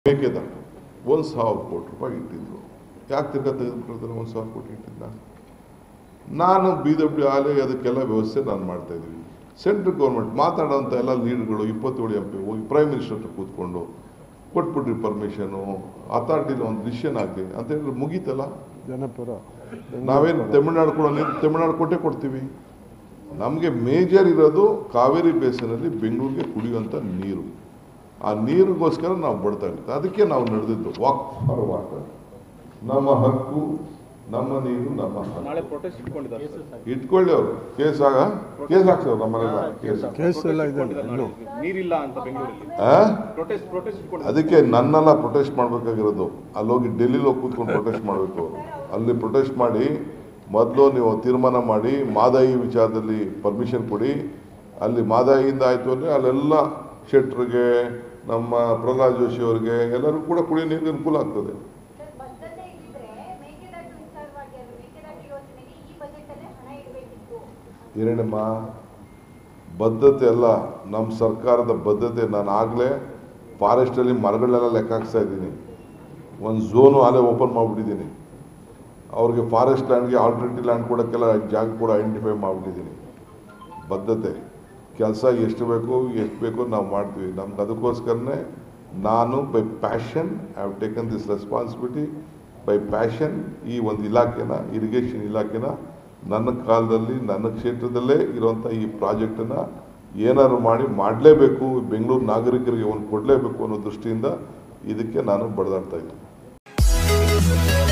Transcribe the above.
ಮೇಕೆದ ಒಂದು ಸಾವಿರ ಕೋಟಿ ರೂಪಾಯಿ ಇಟ್ಟಿದ್ರು ಯಾಕೆ ತಿರ್ಗಾ ತೆಗೆದುಕೊಳ್ತಾರೆ ಒಂದು ಸಾವಿರ ಕೋಟಿ ಇಟ್ಟಿದ್ದ ನಾನು ಬಿ ಡಬ್ಲ್ಯೂ ಆಲೆ ಅದಕ್ಕೆಲ್ಲ ವ್ಯವಸ್ಥೆ ನಾನು ಮಾಡ್ತಾ ಇದ್ದೀವಿ ಸೆಂಟ್ರಲ್ ಗೌರ್ಮೆಂಟ್ ಮಾತಾಡೋಂಥ ಎಲ್ಲ ಲೀಡ್ಗಳು ಇಪ್ಪತ್ತೇಳು ಎಂ ಪಿ ಹೋಗಿ ಪ್ರೈಮ್ ಮಿನಿಸ್ಟರ್ ಹತ್ರ ಕೂತ್ಕೊಂಡು ಕೊಟ್ಬಿಟ್ರಿ ಪರ್ಮಿಷನು ಅಥಾರಿಟಿಲಿ ಒಂದು ಡಿಸಿಷನ್ ಆಗಲಿ ಅಂತ ಹೇಳಿದ್ರೆ ಮುಗೀತಲ್ಲ ಜನಪರ ನಾವೇನು ತಮಿಳ್ನಾಡು ಕೂಡ ನೀರು ತಮಿಳ್ನಾಡು ಕೊಟ್ಟೆ ಕೊಡ್ತೀವಿ ನಮಗೆ ಮೇಜರ್ ಇರೋದು ಕಾವೇರಿ ಬೇಸಿನಲ್ಲಿ ಬೆಂಗಳೂರಿಗೆ ಕುಡಿಯುವಂಥ ನೀರು ಆ ನೀರಿಗೋಸ್ಕರ ನಾವು ಬಡ್ತಾ ಇರ್ತೀವಿ ಅದಕ್ಕೆ ನಾವು ನಡೆದಿದ್ದು ವಾಕ್ ಫಾರ್ ವಾಟರ್ ನಮ್ಮ ಹಕ್ಕು ನಮ್ಮ ನೀರು ನಮ್ಮ ಹಕ್ಕು ನಾಳೆ ಪ್ರೊಟೆಸ್ಟ್ ಇಟ್ಕೊಂಡಿದ್ದಾರೆ ಸರ್ ಇಟ್ಕೊಳ್ಳಿ ಅವರು ಕೇಸ್ ಆಗ ಕೇಸ್ ಹಾಕ್ಸೋರು ನಮ್ಮನೆಲ್ಲ ಕೇಸ್ ಕೇಸ್ ಎಲ್ಲ ಇದೆ ಇಟ್ಕೊಂಡಿದ್ದಾರೆ ನಾಳೆ. ನೀರಿಲ್ಲ ಅಂತ ಬೆಂಗಳೂರಲ್ಲಿ ಆ? ಪ್ರೊಟೆಸ್ಟ್ ಪ್ರೊಟೆಸ್ಟ್ ಇಟ್ಕೊಂಡಿದ್ದಾರೆ ಅದಕ್ಕೆ ನನ್ನೆಲ್ಲ ಪ್ರೊಟೆಸ್ಟ್ ಮಾಡಬೇಕಾಗಿರೋದು ಅಲ್ಲೋಗಿ ಡೆಲ್ಲಿಲಿ ಹೋಗಿ ಕೂತ್ಕೊಂಡು ಪ್ರೊಟೆಸ್ಟ್ ಮಾಡಬೇಕು ಅವರು ಅಲ್ಲಿ ಪ್ರೊಟೆಸ್ಟ್ ಮಾಡಿ ಮೊದಲು ನೀವು ತೀರ್ಮಾನ ಮಾಡಿ ಮಾದಾಯಿ ವಿಚಾರದಲ್ಲಿ ಪರ್ಮಿಷನ್ ಕೊಡಿ ಅಲ್ಲಿ ಮಾದಾಯಿಯಿಂದ ಆಯಿತು ಅಂದರೆ ಅಲ್ಲೆಲ್ಲ ಶೆಟ್ರಿಗೆ ನಮ್ಮ ಪ್ರಹ್ಲಾದ್ ಜೋಶಿ ಅವರಿಗೆ ಎಲ್ಲರಿಗೂ ಕೂಡ ಕುಡಿಯೋ ನೀರಿಗೆ ಅನುಕೂಲ ಆಗ್ತದೆ ಸರ್ ಬದ್ಧತೆ ಇದ್ದಿದ್ರೆ ಮೇಕೆದಾಟು ವಿಚಾರವಾಗಿ ಅದು ಮೇಕೆದಾಟು ಯೋಜನೆಗೆ ಈ ಬಜೆಟ್ ಅಲ್ಲೇ ಹಣ ಇಡಬೇಕಿತ್ತು ಏನಮ್ಮ ಬದ್ಧತೆ ಅಲ್ಲ ನಮ್ಮ ಸರ್ಕಾರದ ಬದ್ಧತೆ ನಾನು ಆಗಲೇ ಫಾರೆಸ್ಟಲ್ಲಿ ಮರಗಳೆಲ್ಲ ಲೆಕ್ಕ ಹಾಕ್ಸ್ತಾ ಇದ್ದೀನಿ ಒಂದು ಝೋನು ಅಲ್ಲೇ ಓಪನ್ ಮಾಡಿಬಿಟ್ಟಿದ್ದೀನಿ ಅವ್ರಿಗೆ ಫಾರೆಸ್ಟ್ ಲ್ಯಾಂಡ್ಗೆ ಆಲ್ಟರ್ನೇಟಿವ್ ಲ್ಯಾಂಡ್ ಕೊಡೋಕ್ಕೆಲ್ಲ ಜಾಗ ಕೂಡ ಐಡೆಂಟಿಫೈ ಮಾಡಿಬಿಟ್ಟಿದ್ದೀನಿ ಬದ್ಧತೆ ಕೆಲಸ ಎಷ್ಟು ಬೇಕು ಎಷ್ಟು ಬೇಕೋ ನಾವು ಮಾಡ್ತೀವಿ ನಮ್ಗೆ ಅದಕ್ಕೋಸ್ಕರನೇ ನಾನು by passion I have taken this responsibility by passion ಈ ಒಂದು ಇಲಾಖೆನ ಇರಿಗೇಷನ್ ಇಲಾಖೆನ ನನ್ನ ಕಾಲದಲ್ಲಿ ನನ್ನ ಕ್ಷೇತ್ರದಲ್ಲೇ ಇರುವಂಥ ಈ ಪ್ರಾಜೆಕ್ಟನ್ನು ಏನಾದ್ರು ಮಾಡಿ ಮಾಡಲೇಬೇಕು ಬೆಂಗಳೂರು ನಾಗರಿಕರಿಗೆ ಒಂದು ಕೊಡಲೇಬೇಕು ಅನ್ನೋ ದೃಷ್ಟಿಯಿಂದ ಇದಕ್ಕೆ ನಾನು ಬಡದಾಡ್ತಾ ಇದ್ದೀನಿ